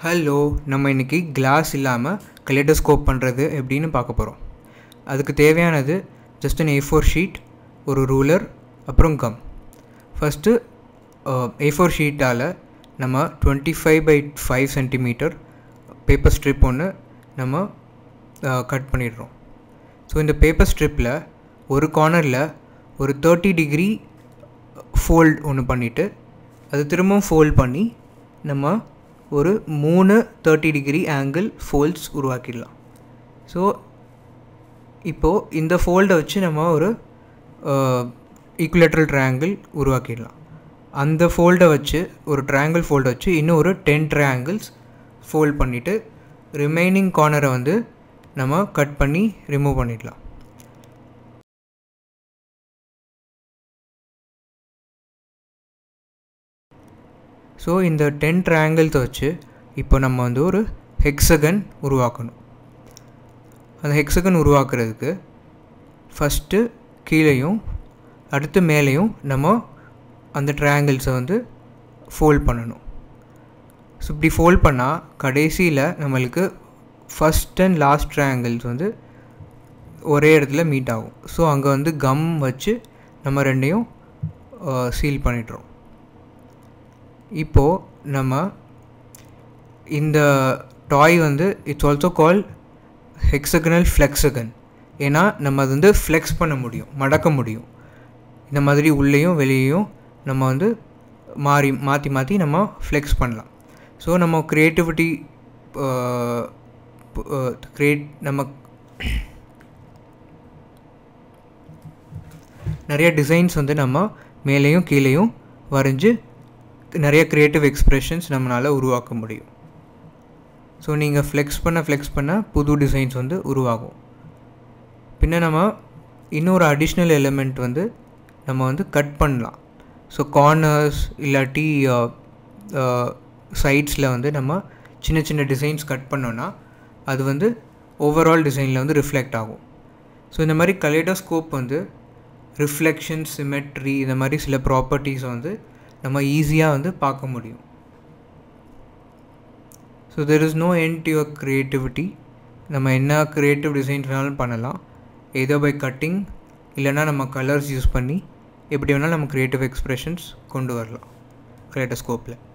hello நம்ம இன்றைக்கி class இல்லாமல் கலெடோஸ்கோப் பண்ணுறது எப்படின்னு பார்க்க போகிறோம் அதுக்கு தேவையானது just an A four sheet ஒரு ரூலர் அப்புறம் கம் ஃபஸ்ட்டு ஏ ஃபோர் ஷீட்டால் நம்ம twenty five by five centimetre paper strip ஒன்று நம்ம கட் பண்ணிடுறோம் ஸோ இந்த பேப்பர் ஸ்ட்ரிப்பில் ஒரு கார்னரில் ஒரு தேர்ட்டி டிகிரி ஃபோல்ட் ஒன்று பண்ணிவிட்டு அது திரும்பவும் ஃபோல்ட் பண்ணி நம்ம ஒரு மூணு தேர்ட்டி டிகிரி ஆங்கிள் ஃபோல்ட்ஸ் உருவாக்கிடலாம் ஸோ இப்போது இந்த ஃபோல்டை வச்சு நம்ம ஒரு ஈக்குலேட்ரல் ட்ரையாங்கிள் உருவாக்கிடலாம் அந்த ஃபோல்டை வச்சு ஒரு ட்ரையாங்கிள் ஃபோல்டை வச்சு இன்னும் ஒரு டென் ட்ரையாங்கிள்ஸ் ஃபோல்ட் பண்ணிவிட்டு ரிமைனிங் கார்னரை வந்து நம்ம கட் பண்ணி ரிமூவ் பண்ணிடலாம் ஸோ இந்த டென் ட்ரையாங்கிள்ஸை வச்சு இப்போ நம்ம வந்து ஒரு ஹெக்ஸகன் உருவாக்கணும் அந்த ஹெக்ஸகன் உருவாக்குறதுக்கு ஃபஸ்ட்டு கீழேயும் அடுத்து மேலேயும் நம்ம அந்த ட்ரையாங்கிள்ஸை வந்து ஃபோல்ட் பண்ணணும் ஸோ இப்படி ஃபோல்ட் பண்ணால் கடைசியில் நம்மளுக்கு ஃபஸ்ட் அண்ட் லாஸ்ட் ட்ரையாங்கிள்ஸ் வந்து ஒரே இடத்துல மீட் ஆகும் ஸோ அங்கே வந்து கம் வச்சு நம்ம ரெண்டையும் சீல் பண்ணிடுறோம் இப்போது நம்ம இந்த டாய் வந்து it's also call hexagonal flexagon ஏன்னா நம்ம அது வந்து ஃப்ளெக்ஸ் பண்ண முடியும் மடக்க முடியும் இந்த மாதிரி உள்ளேயும் வெளியேயும் நம்ம வந்து மாறி மாற்றி மாற்றி நம்ம ஃப்ளெக்ஸ் பண்ணலாம் ஸோ நம்ம க்ரியேட்டிவிட்டி க்ரியேட் நம்ம நிறைய டிசைன்ஸ் வந்து நம்ம மேலேயும் கீழேயும் வரைஞ்சி நிறைய க்ரியேட்டிவ் எக்ஸ்ப்ரெஷன்ஸ் நம்மளால் உருவாக்க முடியும் ஸோ நீங்கள் ஃப்ளெக்ஸ் பண்ண ஃப்ளெக்ஸ் பண்ண புது டிசைன்ஸ் வந்து உருவாகும் பின்ன நம்ம இன்னொரு அடிஷ்னல் எலிமெண்ட் வந்து நம்ம வந்து கட் பண்ணலாம் ஸோ கார்னர்ஸ் இல்லாட்டி சைட்ஸில் வந்து நம்ம சின்ன சின்ன டிசைன்ஸ் கட் பண்ணோன்னா அது வந்து ஓவரால் டிசைனில் வந்து ரிஃப்ளெக்ட் ஆகும் ஸோ இந்த மாதிரி கலேடோஸ்கோப் வந்து ரிஃப்ளெக்ஷன் சிமெட்ரி இந்த மாதிரி சில ப்ராப்பர்ட்டிஸை வந்து நம்ம ஈஸியாக வந்து பார்க்க முடியும் so there is no end to your creativity நம்ம என்ன க்ரியேட்டிவ் டிசைன்ஸ் வேணாலும் பண்ணலாம் ஏதோ பை கட்டிங் இல்லைனா நம்ம கலர்ஸ் யூஸ் பண்ணி எப்படி வேணாலும் நம்ம க்ரியேட்டிவ் எக்ஸ்ப்ரெஷன்ஸ் கொண்டு வரலாம் க்ரியேட்டோஸ்கோப்பில்